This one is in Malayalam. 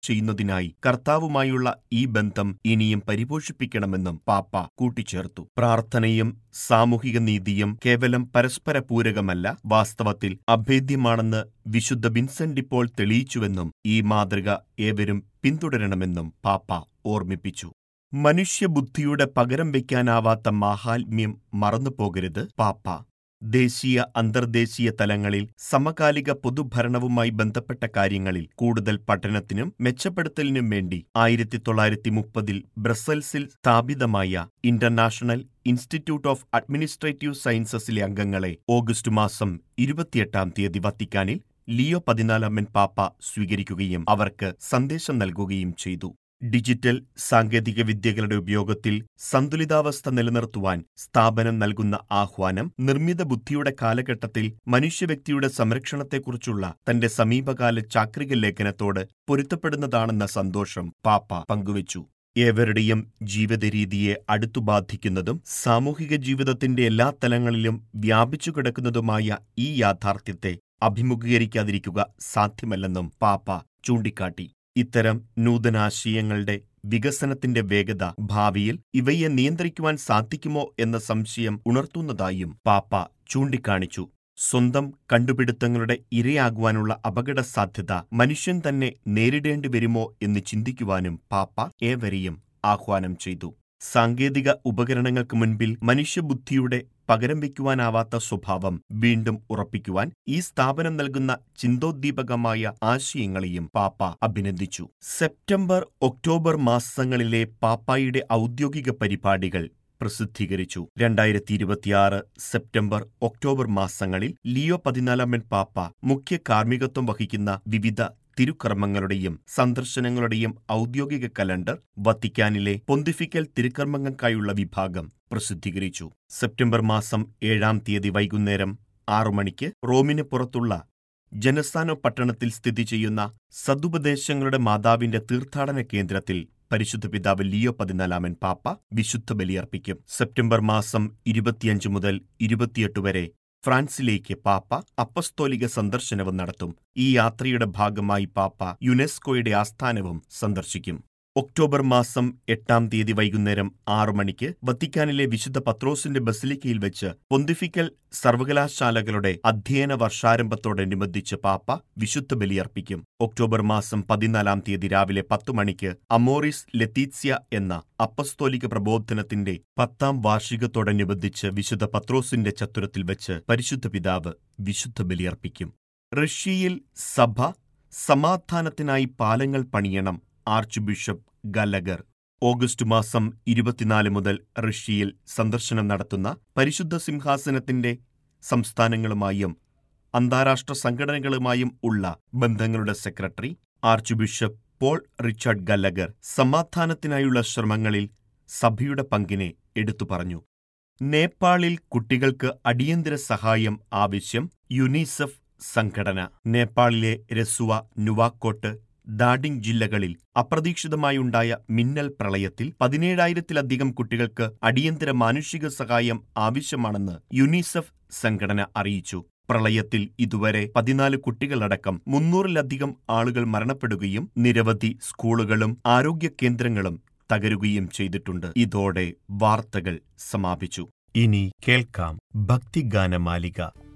ചെയ്യുന്നതിനായി കർത്താവുമായുള്ള ഈ ബന്ധം ഇനിയും പരിപോഷിപ്പിക്കണമെന്നും പാപ്പ കൂട്ടിച്ചേർത്തു പ്രാർത്ഥനയും സാമൂഹിക നീതിയും കേവലം പരസ്പര പൂരകമല്ല വാസ്തവത്തിൽ അഭേദ്യമാണെന്ന് വിശുദ്ധ വിൻസെന്റ് ഇപ്പോൾ തെളിയിച്ചുവെന്നും ഈ മാതൃക ഏവരും പിന്തുടരണമെന്നും പാപ്പ ഓർമ്മിപ്പിച്ചു മനുഷ്യബുദ്ധിയുടെ പകരം വയ്ക്കാനാവാത്ത മാഹാത്മ്യം മറന്നുപോകരുത് പാപ്പ ദേശീയ അന്തർദേശീയ തലങ്ങളിൽ സമകാലിക പൊതുഭരണവുമായി ബന്ധപ്പെട്ട കാര്യങ്ങളിൽ കൂടുതൽ പഠനത്തിനും മെച്ചപ്പെടുത്തലിനും വേണ്ടി ആയിരത്തി തൊള്ളായിരത്തി മുപ്പതിൽ ബ്രസൽസിൽ സ്ഥാപിതമായ ഇന്റർനാഷണൽ ഇൻസ്റ്റിറ്റ്യൂട്ട് ഓഫ് അഡ്മിനിസ്ട്രേറ്റീവ് സയൻസസിലെ അംഗങ്ങളെ ഓഗസ്റ്റ് മാസം ഇരുപത്തിയെട്ടാം തീയതി വത്തിക്കാനിൽ ലിയോ പതിനാലാമൻ പാപ്പ സ്വീകരിക്കുകയും അവർക്ക് സന്ദേശം നൽകുകയും ചെയ്തു ഡിജിറ്റൽ സാങ്കേതിക വിദ്യകളുടെ ഉപയോഗത്തിൽ സന്തുലിതാവസ്ഥ നിലനിർത്തുവാൻ സ്ഥാപനം നൽകുന്ന ആഹ്വാനം നിർമ്മിത ബുദ്ധിയുടെ കാലഘട്ടത്തിൽ മനുഷ്യവ്യക്തിയുടെ സംരക്ഷണത്തെക്കുറിച്ചുള്ള തന്റെ സമീപകാല ചാക്രിക ലേഖനത്തോട് പൊരുത്തപ്പെടുന്നതാണെന്ന സന്തോഷം പാപ്പ പങ്കുവച്ചു ഏവരുടെയും ജീവിതരീതിയെ അടുത്തു ബാധിക്കുന്നതും സാമൂഹിക ജീവിതത്തിന്റെ എല്ലാ തലങ്ങളിലും വ്യാപിച്ചു കിടക്കുന്നതുമായ ഈ യാഥാർത്ഥ്യത്തെ അഭിമുഖീകരിക്കാതിരിക്കുക സാധ്യമല്ലെന്നും പാപ്പ ചൂണ്ടിക്കാട്ടി ഇത്തരം നൂതനാശയങ്ങളുടെ വികസനത്തിന്റെ വേഗത ഭാവിയിൽ ഇവയെ നിയന്ത്രിക്കുവാൻ സാധിക്കുമോ എന്ന സംശയം ഉണർത്തുന്നതായും പാപ്പ ചൂണ്ടിക്കാണിച്ചു സ്വന്തം കണ്ടുപിടുത്തങ്ങളുടെ ഇരയാകുവാനുള്ള അപകട സാധ്യത മനുഷ്യൻ തന്നെ നേരിടേണ്ടി വരുമോ എന്ന് ചിന്തിക്കുവാനും പാപ്പ ഏവരെയും ആഹ്വാനം ചെയ്തു സാങ്കേതിക ഉപകരണങ്ങൾക്ക് മുൻപിൽ മനുഷ്യബുദ്ധിയുടെ പകരം വയ്ക്കുവാനാവാത്ത സ്വഭാവം വീണ്ടും ഉറപ്പിക്കുവാൻ ഈ സ്ഥാപനം നൽകുന്ന ചിന്തോദ്ദീപകമായ ആശയങ്ങളെയും പാപ്പ അഭിനന്ദിച്ചു സെപ്റ്റംബർ ഒക്ടോബർ മാസങ്ങളിലെ പാപ്പായുടെ ഔദ്യോഗിക പരിപാടികൾ പ്രസിദ്ധീകരിച്ചു രണ്ടായിരത്തി ഇരുപത്തിയാറ് സെപ്റ്റംബർ ഒക്ടോബർ മാസങ്ങളിൽ ലിയോ പതിനാലാമൻ പാപ്പ മുഖ്യ കാർമ്മികത്വം വഹിക്കുന്ന വിവിധ തിരുക്കർമ്മങ്ങളുടെയും സന്ദർശനങ്ങളുടെയും ഔദ്യോഗിക കലണ്ടർ വത്തിക്കാനിലെ പൊന്തിഫിക്കൽ തിരുക്കർമ്മങ്ങൾക്കായുള്ള വിഭാഗം പ്രസിദ്ധീകരിച്ചു സെപ്റ്റംബർ മാസം ഏഴാം തീയതി വൈകുന്നേരം ആറു മണിക്ക് റോമിന് പുറത്തുള്ള ജനസാനോ പട്ടണത്തിൽ സ്ഥിതി ചെയ്യുന്ന സതുപദേശങ്ങളുടെ മാതാവിന്റെ തീർത്ഥാടന കേന്ദ്രത്തിൽ പരിശുദ്ധ പിതാവ് ലിയോ പതിനാലാമൻ പാപ്പ വിശുദ്ധ ബലിയർപ്പിക്കും സെപ്റ്റംബർ മാസം ഇരുപത്തിയഞ്ച് മുതൽ ഇരുപത്തിയെട്ട് വരെ ഫ്രാൻസിലേക്ക് പാപ്പ അപ്പസ്തോലിക സന്ദർശനവും നടത്തും ഈ യാത്രയുടെ ഭാഗമായി പാപ്പ യുനെസ്കോയുടെ ആസ്ഥാനവും സന്ദർശിക്കും ഒക്ടോബർ മാസം എട്ടാം തീയതി വൈകുന്നേരം ആറു മണിക്ക് വത്തിക്കാനിലെ വിശുദ്ധ പത്രോസിന്റെ ബസിലിക്കയിൽ വെച്ച് പൊന്തിഫിക്കൽ സർവകലാശാലകളുടെ അധ്യയന വർഷാരംഭത്തോടനുബന്ധിച്ച് പാപ്പ വിശുദ്ധ ബലിയർപ്പിക്കും ഒക്ടോബർ മാസം പതിനാലാം തീയതി രാവിലെ പത്തു മണിക്ക് അമോറിസ് ലെത്തീത്സ്യ എന്ന അപ്പസ്തോലിക പ്രബോധനത്തിന്റെ പത്താം വാർഷികത്തോടനുബന്ധിച്ച് വിശുദ്ധ പത്രോസിന്റെ ചത്തുരത്തിൽ വെച്ച് പരിശുദ്ധ പിതാവ് വിശുദ്ധ ബലിയർപ്പിക്കും റഷ്യയിൽ സഭ സമാധാനത്തിനായി പാലങ്ങൾ പണിയണം ആർച്ച് ബിഷപ്പ് ഗലഗർ ഓഗസ്റ്റ് മാസം ഇരുപത്തിനാല് മുതൽ റഷ്യയിൽ സന്ദർശനം നടത്തുന്ന പരിശുദ്ധ സിംഹാസനത്തിന്റെ സംസ്ഥാനങ്ങളുമായും അന്താരാഷ്ട്ര സംഘടനകളുമായും ഉള്ള ബന്ധങ്ങളുടെ secretary archbishop Paul Richard Gallagher സമാധാനത്തിനായുള്ള ശ്രമങ്ങളിൽ സഭയുടെ പങ്കിനെ എടുത്തു പറഞ്ഞു നേപ്പാളിൽ കുട്ടികൾക്ക് അടിയന്തര സഹായം ആവശ്യം യുനിസെഫ് സംഘടന നേപ്പാളിലെ രസുവ നുവാക്കോട്ട് ഡാഡിംഗ് ജില്ലകളിൽ അപ്രതീക്ഷിതമായുണ്ടായ മിന്നൽ പ്രളയത്തിൽ പതിനേഴായിരത്തിലധികം കുട്ടികൾക്ക് അടിയന്തര മാനുഷിക സഹായം ആവശ്യമാണെന്ന് യുനിസെഫ് സംഘടന അറിയിച്ചു പ്രളയത്തിൽ ഇതുവരെ പതിനാല് കുട്ടികളടക്കം മുന്നൂറിലധികം ആളുകൾ മരണപ്പെടുകയും നിരവധി സ്കൂളുകളും ആരോഗ്യ കേന്ദ്രങ്ങളും തകരുകയും ചെയ്തിട്ടുണ്ട് ഇതോടെ വാർത്തകൾ സമാപിച്ചു ഇനി കേൾക്കാം ഭക്തിഗാനമാലിക